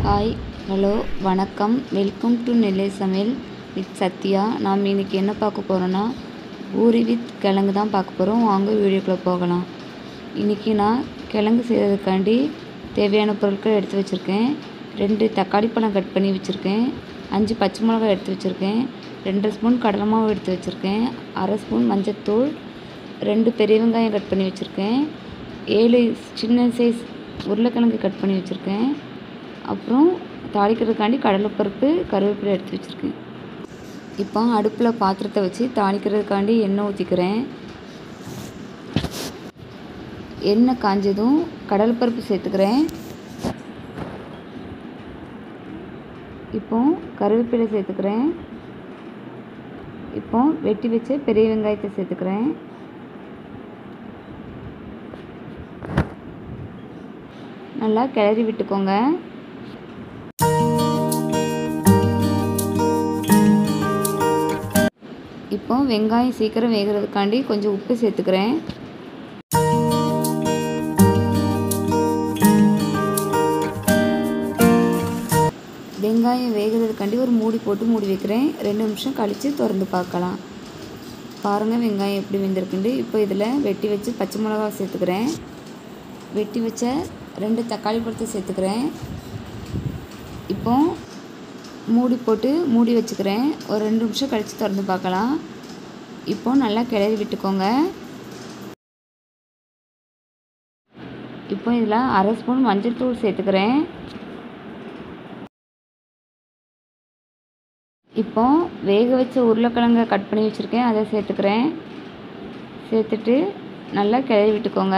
hi hello வணக்கம் welcome to Nellai சமையல் with Sathya நாம் இன்றைக்கி என்ன பார்க்க போகிறோன்னா பூரி வித் கிழங்கு தான் பார்க்க போகிறோம் வாங்க வீடியோக்குள்ளே போகலாம் இன்றைக்கி நான் கிழங்கு செய்கிறதுக்காண்டி தேவையான பொருட்கள் எடுத்து வச்சுருக்கேன் ரெண்டு தக்காளி பழம் கட் பண்ணி வச்சுருக்கேன் அஞ்சு பச்சை மிளகாய் எடுத்து வச்சுருக்கேன் ரெண்டு ஸ்பூன் கடலை மாவு எடுத்து வச்சுருக்கேன் அரை ஸ்பூன் மஞ்சத்தூள் ரெண்டு பெரிய வெங்காயம் கட் பண்ணி வச்சுருக்கேன் ஏழு சின்ன சைஸ் உருளைக்கிழங்கு கட் பண்ணி வச்சுருக்கேன் அப்புறம் தாளிக்கிறதுக்காண்டி கடலைப்பருப்பு கருவேப்பிலை எடுத்து வச்சுருக்கேன் இப்போ அடுப்பில் பாத்திரத்தை வச்சு தாளிக்கிறதுக்காண்டி எண்ணெய் ஊற்றிக்கிறேன் எண்ணெய் காஞ்சதும் கடலைப்பருப்பு சேர்த்துக்கிறேன் இப்போ கருவேப்பிலை சேர்த்துக்கிறேன் இப்போ வெட்டி வச்ச பெரிய வெங்காயத்தை சேர்த்துக்கிறேன் நல்லா கிளறி விட்டுக்கோங்க இப்போ வெங்காயம் சீக்கிரம் வேகிறதுக்காண்டி கொஞ்சம் உப்பு சேர்த்துக்கிறேன் வெங்காயம் வேகிறதுக்காண்டி ஒரு மூடி போட்டு மூடி வைக்கிறேன் ரெண்டு நிமிஷம் கழித்து திறந்து பார்க்கலாம் பாருங்கள் வெங்காயம் எப்படி வெந்திருக்குண்டு இப்போ இதில் வெட்டி வச்சு பச்சை மிளகா சேர்த்துக்கிறேன் வெட்டி வச்ச ரெண்டு தக்காளி பழத்தை சேர்த்துக்கிறேன் இப்போ மூடி போட்டு மூடி வச்சுக்கிறேன் ஒரு ரெண்டு நிமிஷம் கழித்து திறந்து பார்க்கலாம் இப்போ நல்லா கிளறி விட்டுக்கோங்க இப்போ இதில் அரை ஸ்பூன் மஞ்சள் தூள் சேர்த்துக்கிறேன் இப்போ வேக வச்ச உருளைக்கிழங்க கட் பண்ணி வச்சுருக்கேன் அதை சேர்த்துக்கிறேன் சேர்த்துட்டு நல்லா கிளறி விட்டுக்கோங்க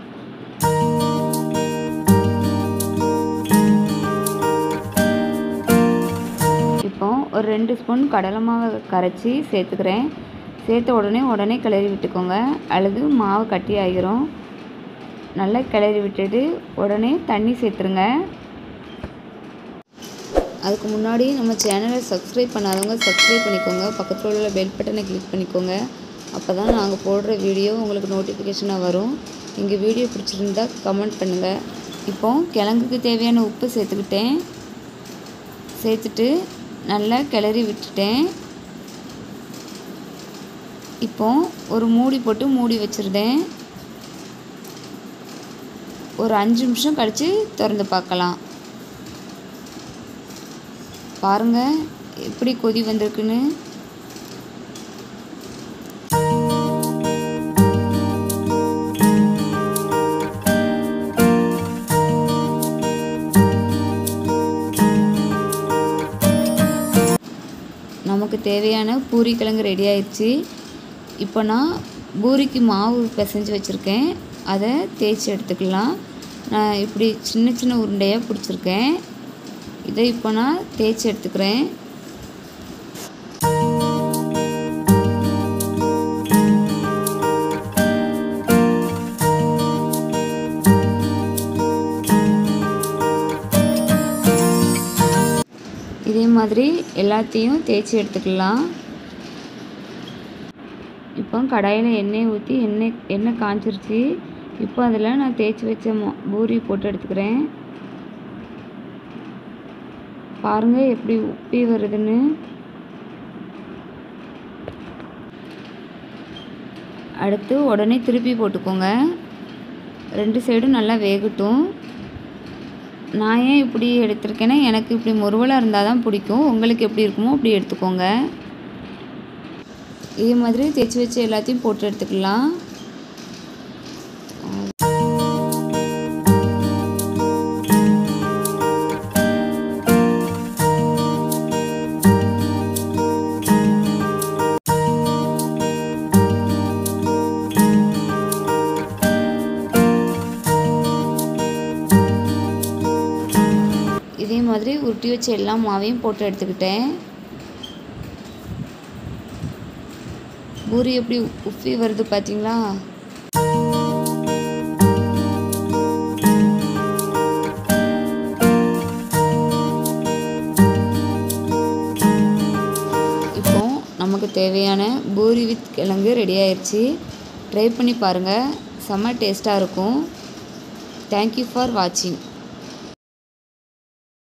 இப்போ ஒரு ரெண்டு ஸ்பூன் கடலை மாவை கரைச்சி சேர்த்துக்கிறேன் சேர்த்த உடனே உடனே கிளறி விட்டுக்கோங்க அல்லது மாவு கட்டி ஆகிரும் நல்லா கிளறி விட்டுட்டு உடனே தண்ணி சேர்த்துருங்க அதுக்கு முன்னாடி நம்ம சேனலை சப்ஸ்கிரைப் பண்ணாதவங்க சப்ஸ்கிரைப் பண்ணிக்கோங்க பக்கத்தில் உள்ள பெல் பட்டனை கிளிக் பண்ணிக்கோங்க அப்போ தான் நாங்கள் போடுற வீடியோ உங்களுக்கு நோட்டிஃபிகேஷனாக வரும் எங்கள் வீடியோ பிடிச்சிருந்தா கமெண்ட் பண்ணுங்கள் இப்போ கிழங்குக்கு தேவையான உப்பு சேர்த்துக்கிட்டேன் சேர்த்துட்டு நல்லா கிளறி விட்டுட்டேன் இப்போ ஒரு மூடி போட்டு மூடி வச்சுருந்தேன் ஒரு அஞ்சு நிமிஷம் கழித்து திறந்து பார்க்கலாம் பாருங்கள் எப்படி கொதி வந்திருக்குன்னு நமக்கு தேவையான பூரி கிழங்கு ரெடி ஆயிடுச்சு இப்போ நான் பூரிக்கு மாவு பிசைஞ்சு வச்சுருக்கேன் அதை தேய்ச்சி எடுத்துக்கலாம் நான் இப்படி சின்ன சின்ன உருண்டையாக பிடிச்சிருக்கேன் இதை இப்போ நான் தேய்ச்சி எடுத்துக்கிறேன் இதே மாதிரி எல்லாத்தையும் தேய்ச்சி எடுத்துக்கலாம் இப்போ கடாயில் எண்ணெய் ஊற்றி எண்ணெய் எண்ணெய் காஞ்சிருச்சு இப்போ அதில் நான் தேய்ச்சி வச்ச பூரி போட்டு எடுத்துக்கிறேன் பாருங்கள் எப்படி உப்பி வருதுன்னு அடுத்து உடனே திருப்பி போட்டுக்கோங்க ரெண்டு சைடும் நல்லா வேகட்டும் நான் ஏன் இப்படி எடுத்திருக்கேன்னா எனக்கு இப்படி முருவலாக இருந்தால் தான் பிடிக்கும் உங்களுக்கு எப்படி இருக்குமோ அப்படி எடுத்துக்கோங்க இதே மாதிரி தேய்ச்சி வச்சு எல்லாத்தையும் போட்டு எடுத்துக்கலாம் இதே மாதிரி உருட்டி வச்ச எல்லா மாவையும் போட்டு எடுத்துக்கிட்டேன் பூரி எப்படி உப்பி வருது பார்த்தீங்களா இப்போ நமக்கு தேவையான பூரி வித் கிழங்கு ரெடி ஆயிடுச்சு ட்ரை பண்ணி பாருங்கள் செம்ம டேஸ்ட்டாக இருக்கும் தேங்க்யூ ஃபார் வாட்சிங்